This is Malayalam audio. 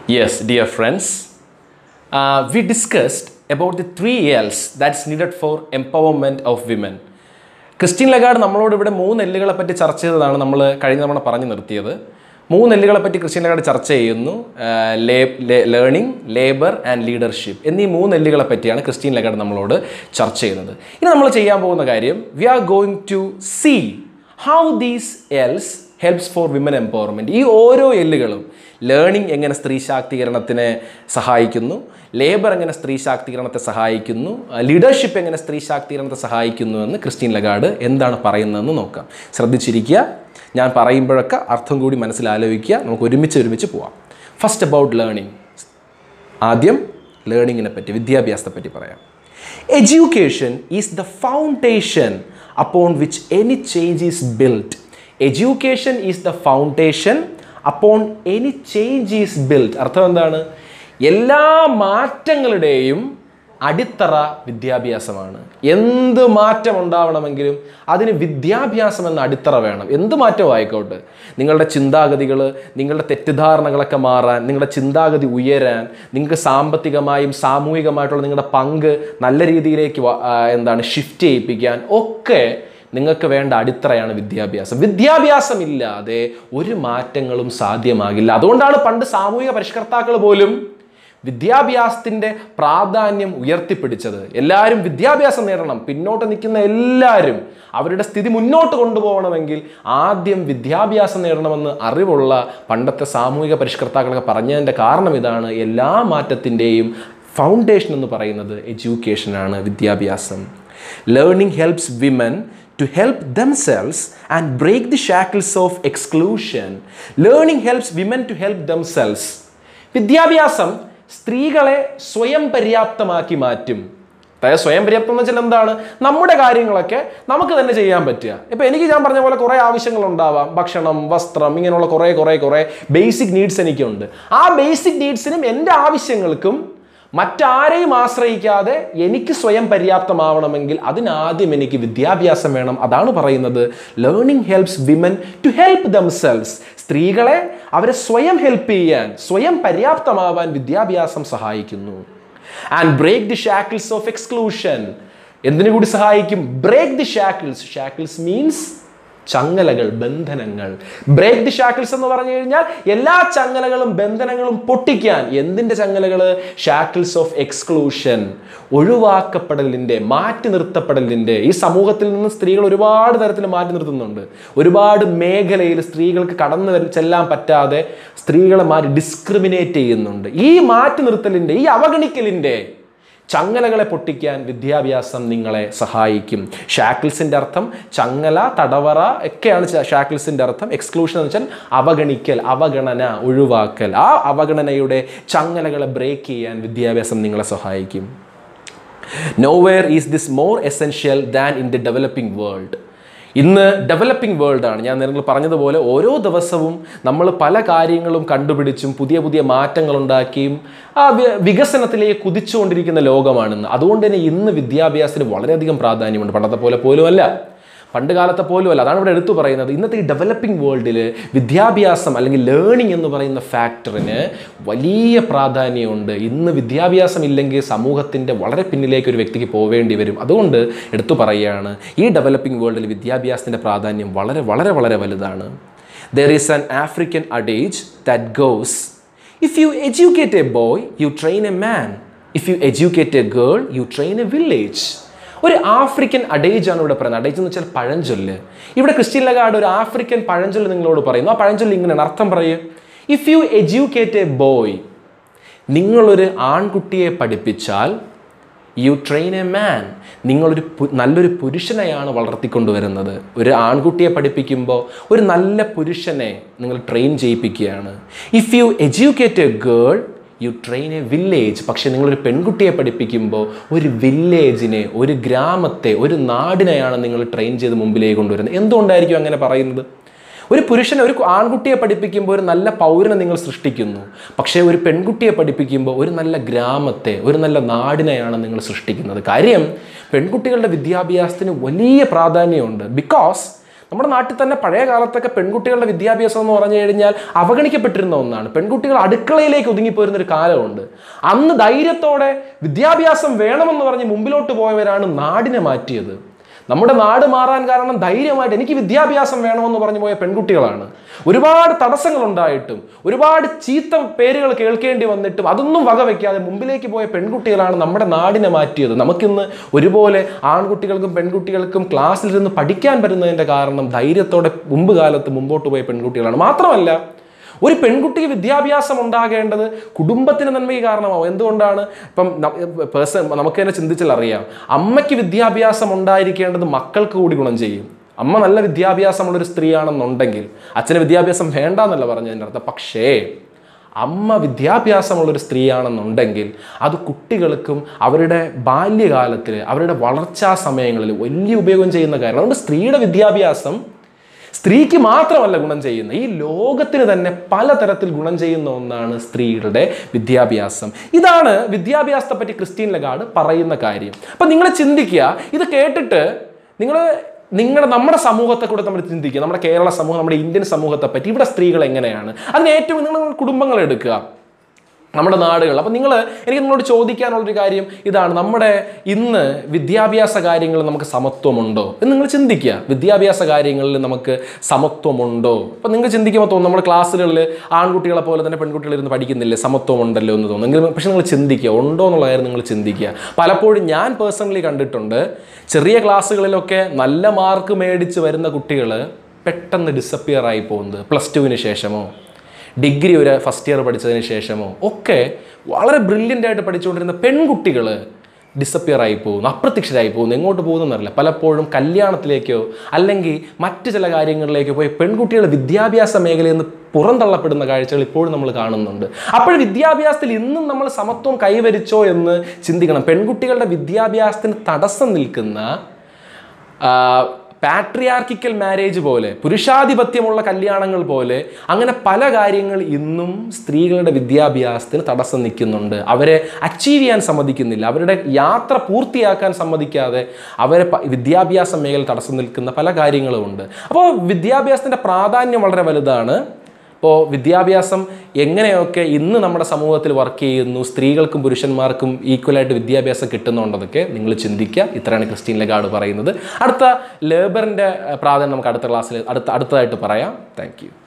Yes, dear friends, uh, we discussed about the three L's that's needed for empowerment of women. Christine Lagarde നമ്മളോട് ഇവിടെ മൂന്ന് എല്ലുകളെ പറ്റി ചർച്ച ചെയ്തതാണ് നമ്മൾ കഴിഞ്ഞ തവണ പറഞ്ഞു നിർത്തിയത് മൂന്ന് എല്ലുകളെ പറ്റി ക്രിസ്റ്റ്യൻ ലഗാർഡ് ചർച്ച ചെയ്യുന്നു ലേണിംഗ് ലേബർ ആൻഡ് ലീഡർഷിപ്പ് എന്നീ മൂന്ന് എല്ലുകളെ പറ്റിയാണ് ക്രിസ്റ്റ്യൻ ലഗാർഡ് നമ്മളോട് ചർച്ച ചെയ്യുന്നത് ഇനി നമ്മൾ ചെയ്യാൻ പോകുന്ന കാര്യം we are going to see how these Ls helps for women empowerment ഈ ഓരോ എല്ലുകളും ലേണിംഗ് എങ്ങനെ സ്ത്രീ ശാക്തീകരണത്തിനെ സഹായിക്കുന്നു ലേബർ എങ്ങനെ സ്ത്രീ ശാക്തീകരണത്തെ സഹായിക്കുന്നു ലീഡർഷിപ്പ് എങ്ങനെ സ്ത്രീ ശാക്തീകരണത്തെ സഹായിക്കുന്നു എന്ന് ക്രിസ്റ്റീൻ ലഗാർഡ് എന്താണ് പറയുന്നതെന്ന് നോക്കാം ശ്രദ്ധിച്ചിരിക്കുക ഞാൻ പറയുമ്പോഴൊക്കെ അർത്ഥം കൂടി മനസ്സിലാലോചിക്കുക നമുക്ക് ഒരുമിച്ച് ഒരുമിച്ച് പോവാം ഫസ്റ്റ് അബൌട്ട് ലേണിംഗ് ആദ്യം ലേണിങ്ങിനെ പറ്റി വിദ്യാഭ്യാസത്തെ പറ്റി പറയാം education is the foundation upon which any change is built education is the foundation upon any change is built അർത്ഥം എന്താണ് എല്ലാ മാറ്റങ്ങളുടെയും അടിത്തറ വിദ്യാഭ്യാസമാണ് എന്ത് മാറ്റം ഉണ്ടാവണമെങ്കിലും അതിന് വിദ്യാഭ്യാസം എന്ന അടിത്തറ വേണം എന്ത് മാറ്റവും ആയിക്കോട്ടെ നിങ്ങളുടെ ചിന്താഗതികൾ നിങ്ങളുടെ തെറ്റിദ്ധാരണകളൊക്കെ മാറാൻ നിങ്ങളുടെ ചിന്താഗതി ഉയരാൻ നിങ്ങൾക്ക് സാമ്പത്തികമായും സാമൂഹികമായിട്ടുള്ള നിങ്ങളുടെ പങ്ക് നല്ല രീതിയിലേക്ക് വ- ആ, എന്താണ് ഷിഫ്റ്റ് ചെയ്യിപ്പിക്കാൻ ഒക്കെ നിങ്ങൾക്ക് വേണ്ട അടിത്തറയാണ് വിദ്യാഭ്യാസം വിദ്യാഭ്യാസം ഇല്ലാതെ ഒരു മാറ്റങ്ങളും സാധ്യമാകില്ല അതുകൊണ്ടാണ് പണ്ട് സാമൂഹിക പരിഷ്കർത്താക്കൾ പോലും വിദ്യാഭ്യാസത്തിൻ്റെ പ്രാധാന്യം ഉയർത്തിപ്പിടിച്ചത് എല്ലാവരും വിദ്യാഭ്യാസം നേടണം പിന്നോട്ട് നിൽക്കുന്ന എല്ലാവരും അവരുടെ സ്ഥിതി മുന്നോട്ട് കൊണ്ടുപോകണമെങ്കിൽ ആദ്യം വിദ്യാഭ്യാസം നേടണമെന്ന് അറിവുള്ള പണ്ടത്തെ സാമൂഹിക പരിഷ്കർത്താക്കളൊക്കെ പറഞ്ഞതിൻ്റെ കാരണം ഇതാണ് എല്ലാ മാറ്റത്തിൻ്റെയും ഫൗണ്ടേഷൻ എന്ന് പറയുന്നത് എഡ്യൂക്കേഷനാണ് വിദ്യാഭ്യാസം learning helps women to help themselves and break the shackles of exclusion. Learning helps women to help themselves. വിദ്യാഭ്യാസം സ്ത്രീകളെ സ്വയം പര്യാപ്തമാക്കി മാറ്റും അതായത് സ്വയം പര്യാപ്തം എന്ന് വെച്ചാൽ എന്താണ് നമ്മുടെ കാര്യങ്ങളൊക്കെ നമുക്ക് തന്നെ ചെയ്യാൻ പറ്റുക ഇപ്പം എനിക്ക് ഞാൻ പറഞ്ഞ പോലെ കുറേ ആവശ്യങ്ങൾ ഉണ്ടാവാം ഭക്ഷണം വസ്ത്രം ഇങ്ങനെയുള്ള കുറേ കുറേ കുറേ ബേസിക് നീഡ്സ് എനിക്കുണ്ട് ആ ബേസിക് നീഡ്സിനും എൻ്റെ ആവശ്യങ്ങൾക്കും മറ്റാരെയും ആശ്രയിക്കാതെ എനിക്ക് സ്വയം പര്യാപ്തമാവണമെങ്കിൽ അതിനാദ്യം എനിക്ക് വിദ്യാഭ്യാസം വേണം അതാണ് പറയുന്നത് learning helps women to help themselves സ്ത്രീകളെ അവരെ സ്വയം ഹെൽപ്പ് ചെയ്യാൻ സ്വയം പര്യാപ്തമാവാൻ വിദ്യാഭ്യാസം സഹായിക്കുന്നു and break the shackles of exclusion എന്തിനു കൂടി സഹായിക്കും break the shackles shackles means ചങ്ങലകൾ ബന്ധനങ്ങൾ ബ്രേക്ക് ദി ഷാക്കിൾസ് എന്ന് പറഞ്ഞു കഴിഞ്ഞാൽ എല്ലാ ചങ്ങലകളും ബന്ധനങ്ങളും പൊട്ടിക്കാൻ എന്തിൻ്റെ ചങ്ങലകൾ ഷാക്കിൾസ് ഓഫ് എക്സ്ക്ലൂഷൻ ഒഴിവാക്കപ്പെടലിൻ്റെ മാറ്റി നിർത്തപ്പെടലിൻ്റെ ഈ സമൂഹത്തിൽ നിന്ന് സ്ത്രീകൾ ഒരുപാട് തരത്തിൽ മാറ്റി നിർത്തുന്നുണ്ട് ഒരുപാട് മേഖലയിൽ സ്ത്രീകൾക്ക് കടന്നു വര ചെല്ലാൻ പറ്റാതെ സ്ത്രീകളെ മാറ്റി ഡിസ്ക്രിമിനേറ്റ് ചെയ്യുന്നുണ്ട് ഈ മാറ്റി നിർത്തലിൻ്റെ ഈ അവഗണിക്കലിൻ്റെ ചങ്ങലകളെ പൊട്ടിക്കാൻ വിദ്യാഭ്യാസം നിങ്ങളെ സഹായിക്കും ഷാക്കിൾസിൻ്റെ അർത്ഥം ചങ്ങല തടവറ ഒക്കെയാണ് ച- ഷാക്കിൾസിൻ്റെ അർത്ഥം എക്സ്ക്ലൂഷൻ എന്ന് വെച്ചാൽ അവഗണിക്കൽ അവഗണന ഒഴിവാക്കൽ ആ അവഗണനയുടെ ചങ്ങലകളെ ബ്രേക്ക് ചെയ്യാൻ വിദ്യാഭ്യാസം നിങ്ങളെ സഹായിക്കും nowhere is this more essential than in the developing world ഇന്ന് ഡെവലപ്പിംഗ് വേൾഡാണ് ഞാൻ നിങ്ങൾ പറഞ്ഞതുപോലെ ഓരോ ദിവസവും നമ്മൾ പല കാര്യങ്ങളും കണ്ടുപിടിച്ചും പുതിയ പുതിയ മാറ്റങ്ങൾ ഉണ്ടാക്കിയും ആ വി- വികസനത്തിലേക്ക് കുതിച്ചുകൊണ്ടിരിക്കുന്ന ലോകമാണിന്ന് അതുകൊണ്ട് തന്നെ ഇന്ന് വിദ്യാഭ്യാസത്തിന് വളരെയധികം പ്രാധാന്യമുണ്ട് പണ്ടത്തെ പോലെ പോലുമല്ല പണ്ട് കാലത്തെ പോലും അല്ല അതാണ് ഇവിടെ എടുത്തു പറയുന്നത് ഇന്നത്തെ ഈ ഡെവലപ്പിംഗ് വേൾഡിൽ വിദ്യാഭ്യാസം അല്ലെങ്കിൽ ലേണിംഗ് എന്ന് പറയുന്ന ഫാക്ടറിന് വലിയ പ്രാധാന്യമുണ്ട് ഇന്ന് വിദ്യാഭ്യാസം ഇല്ലെങ്കിൽ സമൂഹത്തിൻ്റെ വളരെ പിന്നിലേക്ക് ഒരു വ്യക്തിക്ക് പോവേണ്ടി വരും അതുകൊണ്ട് എടുത്തു പറയുകയാണ് ഈ ഡെവലപ്പിംഗ് വേൾഡിൽ വിദ്യാഭ്യാസത്തിൻ്റെ പ്രാധാന്യം വളരെ വളരെ വളരെ വലുതാണ് there is an African adage that goes if you educate a boy you train a man if you educate a girl you train a village ഒരു ആഫ്രിക്കൻ അഡേജ് ആണ് ഇവിടെ പറയുന്നത് അഡേജ് എന്ന് വെച്ചാൽ പഴഞ്ചൊല്ല് ഇവിടെ ക്രിസ്ത്യൻ ലഗാർഡ് ഒരു ആഫ്രിക്കൻ പഴഞ്ചൊല്ല് നിങ്ങളോട് പറയുന്നു ആ പഴഞ്ചൊല്ല് ഇങ്ങനെയാണ് അർത്ഥം പറയൂ if you educate a boy നിങ്ങളൊരു ആൺകുട്ടിയെ പഠിപ്പിച്ചാൽ യു ട്രെയിൻ എ മാൻ നിങ്ങളൊരു പു- നല്ലൊരു പുരുഷനെയാണ് വളർത്തിക്കൊണ്ടുവരുന്നത് ഒരു ആൺകുട്ടിയെ പഠിപ്പിക്കുമ്പോൾ ഒരു നല്ല പുരുഷനെ നിങ്ങൾ ട്രെയിൻ ചെയ്യിപ്പിക്കുകയാണ് if you educate a girl you train a village പക്ഷേ നിങ്ങളൊരു പെൺകുട്ടിയെ പഠിപ്പിക്കുമ്പോൾ ഒരു വില്ലേജിനെ ഒരു ഗ്രാമത്തെ ഒരു നാടിനെയാണ് നിങ്ങൾ ട്രെയിൻ ചെയ്ത് മുമ്പിലേക്ക് കൊണ്ടുവരുന്നത് എന്തുകൊണ്ടായിരിക്കും അങ്ങനെ പറയുന്നത് ഒരു പുരുഷനെ ഒരു ആൺകുട്ടിയെ പഠിപ്പിക്കുമ്പോൾ ഒരു നല്ല പൗരനെ നിങ്ങൾ സൃഷ്ടിക്കുന്നു പക്ഷേ ഒരു പെൺകുട്ടിയെ പഠിപ്പിക്കുമ്പോൾ ഒരു നല്ല ഗ്രാമത്തെ ഒരു നല്ല നാടിനെയാണ് നിങ്ങൾ സൃഷ്ടിക്കുന്നത് കാര്യം പെൺകുട്ടികളുടെ വിദ്യാഭ്യാസത്തിന് വലിയ പ്രാധാന്യമുണ്ട് ബിക്കോസ് നമ്മുടെ നാട്ടിൽ തന്നെ പഴയ കാലത്തൊക്കെ പെൺകുട്ടികളുടെ വിദ്യാഭ്യാസം എന്ന് പറഞ്ഞു കഴിഞ്ഞാൽ അവഗണിക്കപ്പെട്ടിരുന്ന ഒന്നാണ് പെൺകുട്ടികൾ അടുക്കളയിലേക്ക് ഒതുങ്ങിപ്പോയിരുന്ന ഒരു കാലമുണ്ട് അന്ന് ധൈര്യത്തോടെ വിദ്യാഭ്യാസം വേണമെന്ന് പറഞ്ഞ് മുമ്പിലോട്ട് പോയവരാണ് നാടിനെ മാറ്റിയത് നമ്മുടെ നാട് മാറാൻ കാരണം ധൈര്യമായിട്ട് എനിക്ക് വിദ്യാഭ്യാസം വേണമെന്ന് പറഞ്ഞു പോയ പെൺകുട്ടികളാണ് ഒരുപാട് തടസ്സങ്ങൾ ഉണ്ടായിട്ടും ഒരുപാട് ചീത്ത പേരുകൾ കേൾക്കേണ്ടി വന്നിട്ടും അതൊന്നും വകവെക്കാതെ മുമ്പിലേക്ക് പോയ പെൺകുട്ടികളാണ് നമ്മുടെ നാടിനെ മാറ്റിയത് നമുക്കിന്ന് ഒരുപോലെ ആൺകുട്ടികൾക്കും പെൺകുട്ടികൾക്കും ക്ലാസ്സിൽ ഇരുന്ന് പഠിക്കാൻ പറ്റുന്നതിൻ്റെ കാരണം ധൈര്യത്തോടെ മുമ്പ് കാലത്ത് മുമ്പോട്ട് പോയ പെൺകുട്ടികളാണ് മാത്രമല്ല ഒരു പെൺകുട്ടിക്ക് വിദ്യാഭ്യാസം ഉണ്ടാകേണ്ടത് കുടുംബത്തിന് നന്മയ്ക്ക് കാരണമാവും എന്തുകൊണ്ടാണ് ഇപ്പം പേഴ്സൺ നമുക്ക് തന്നെ ചിന്തിച്ചാൽ അറിയാം അമ്മയ്ക്ക് വിദ്യാഭ്യാസം ഉണ്ടായിരിക്കേണ്ടത് മക്കൾക്ക് കൂടി ഗുണം ചെയ്യും അമ്മ നല്ല വിദ്യാഭ്യാസമുള്ളൊരു സ്ത്രീയാണെന്നുണ്ടെങ്കിൽ അച്ഛന് വിദ്യാഭ്യാസം വേണ്ട എന്നല്ല പറഞ്ഞതിൻ്റെ അർത്ഥം പക്ഷേ അമ്മ വിദ്യാഭ്യാസമുള്ളൊരു സ്ത്രീയാണെന്നുണ്ടെങ്കിൽ അത് കുട്ടികൾക്കും അവരുടെ ബാല്യകാലത്തിൽ അവരുടെ വളർച്ചാ സമയങ്ങളിൽ വലിയ ഉപയോഗം ചെയ്യുന്ന കാര്യം അതുകൊണ്ട് സ്ത്രീയുടെ വിദ്യാഭ്യാസം സ്ത്രീക്ക് മാത്രമല്ല ഗുണം ചെയ്യുന്ന ഈ ലോകത്തിന് തന്നെ പലതരത്തിൽ ഗുണം ചെയ്യുന്ന ഒന്നാണ് സ്ത്രീകളുടെ വിദ്യാഭ്യാസം ഇതാണ് വിദ്യാഭ്യാസത്തെ പറ്റി ക്രിസ്റ്റീൻ ലഗാർഡ് പറയുന്ന കാര്യം അപ്പം നിങ്ങൾ ചിന്തിക്കുക ഇത് കേട്ടിട്ട് നിങ്ങൾ നിങ്ങളുടെ നമ്മുടെ സമൂഹത്തെ കൂടെ നമ്മൾ ചിന്തിക്കുക നമ്മുടെ കേരള സമൂഹം നമ്മുടെ ഇന്ത്യൻ സമൂഹത്തെ പറ്റി ഇവിടെ സ്ത്രീകൾ എങ്ങനെയാണ് അതിന് ഏറ്റവും നിങ്ങൾ കുടുംബങ്ങൾ എടുക്കുക നമ്മുടെ നാടുകൾ അപ്പം നിങ്ങൾ എനിക്ക് നിങ്ങളോട് ചോദിക്കാനുള്ളൊരു കാര്യം ഇതാണ് നമ്മുടെ ഇന്ന് വിദ്യാഭ്യാസ കാര്യങ്ങളിൽ നമുക്ക് സമത്വമുണ്ടോ എന്ന് നിങ്ങൾ ചിന്തിക്കുക വിദ്യാഭ്യാസ കാര്യങ്ങളിൽ നമുക്ക് സമത്വമുണ്ടോ അപ്പം നിങ്ങൾ ചിന്തിക്കുമ്പോൾ തോന്നും നമ്മുടെ ക്ലാസ്സുകളിൽ ആൺകുട്ടികളെ പോലെ തന്നെ പെൺകുട്ടികൾ ഇരുന്ന് പഠിക്കുന്നില്ലേ സമത്വമുണ്ടല്ലോ എന്ന് തോന്നും എങ്കിലും പക്ഷെ നിങ്ങൾ ചിന്തിക്കുക ഉണ്ടോ എന്നുള്ള കാര്യം നിങ്ങൾ ചിന്തിക്കുക പലപ്പോഴും ഞാൻ പേഴ്സണലി കണ്ടിട്ടുണ്ട് ചെറിയ ക്ലാസ്സുകളിലൊക്കെ നല്ല മാർക്ക് മേടിച്ച് വരുന്ന കുട്ടികൾ പെട്ടെന്ന് ഡിസപ്പിയർ ആയി പോകുന്നത് പ്ലസ് ടുവിന് ശേഷമോ ഡിഗ്രി ഒരു ഫസ്റ്റ് ഇയർ പഠിച്ചതിന് ശേഷമോ ഒക്കെ വളരെ ബ്രില്യൻ്റ് ആയിട്ട് പഠിച്ചുകൊണ്ടിരുന്ന പെൺകുട്ടികൾ ഡിസപ്പിയർ ആയി പോകുന്നു അപ്രത്യക്ഷരായി പോകുന്നു എങ്ങോട്ട് പോകുന്നറിയില്ല പലപ്പോഴും കല്യാണത്തിലേക്കോ അല്ലെങ്കിൽ മറ്റ് ചില കാര്യങ്ങളിലേക്കോ പോയി പെൺകുട്ടികൾ വിദ്യാഭ്യാസ മേഖലയിൽ നിന്ന് പുറന്തള്ളപ്പെടുന്ന കാഴ്ചകൾ ഇപ്പോഴും നമ്മൾ കാണുന്നുണ്ട് അപ്പോൾ വിദ്യാഭ്യാസത്തിൽ ഇന്നും നമ്മൾ സമത്വം കൈവരിച്ചോ എന്ന് ചിന്തിക്കണം പെൺകുട്ടികളുടെ വിദ്യാഭ്യാസത്തിന് തടസ്സം നിൽക്കുന്ന പാട്രിയാർക്കിക്കൽ മാരേജ് പോലെ പുരുഷാധിപത്യമുള്ള കല്യാണങ്ങൾ പോലെ അങ്ങനെ പല കാര്യങ്ങൾ ഇന്നും സ്ത്രീകളുടെ വിദ്യാഭ്യാസത്തിന് തടസ്സം നിൽക്കുന്നുണ്ട് അവരെ അച്ചീവ് ചെയ്യാൻ സമ്മതിക്കുന്നില്ല അവരുടെ യാത്ര പൂർത്തിയാക്കാൻ സമ്മതിക്കാതെ അവരെ പ- വിദ്യാഭ്യാസ മേഖല തടസ്സം നിൽക്കുന്ന പല കാര്യങ്ങളും ഉണ്ട് അപ്പോൾ വിദ്യാഭ്യാസത്തിൻ്റെ പ്രാധാന്യം വളരെ വലുതാണ് ഇപ്പോൾ വിദ്യാഭ്യാസം എങ്ങനെയൊക്കെ ഇന്ന് നമ്മുടെ സമൂഹത്തിൽ വർക്ക് ചെയ്യുന്നു സ്ത്രീകൾക്കും പുരുഷന്മാർക്കും ഈക്വലായിട്ട് വിദ്യാഭ്യാസം കിട്ടുന്നുണ്ടെന്നൊക്കെ നിങ്ങൾ ചിന്തിക്കുക ഇത്രയാണ് ക്രിസ്റ്റീൻ ലഗാർഡ് പറയുന്നത് അടുത്ത ലേബറിൻ്റെ പ്രാധാന്യം നമുക്ക് അടുത്ത ക്ലാസ്സിൽ അടുത്ത അടുത്തതായിട്ട് പറയാം താങ്ക് യു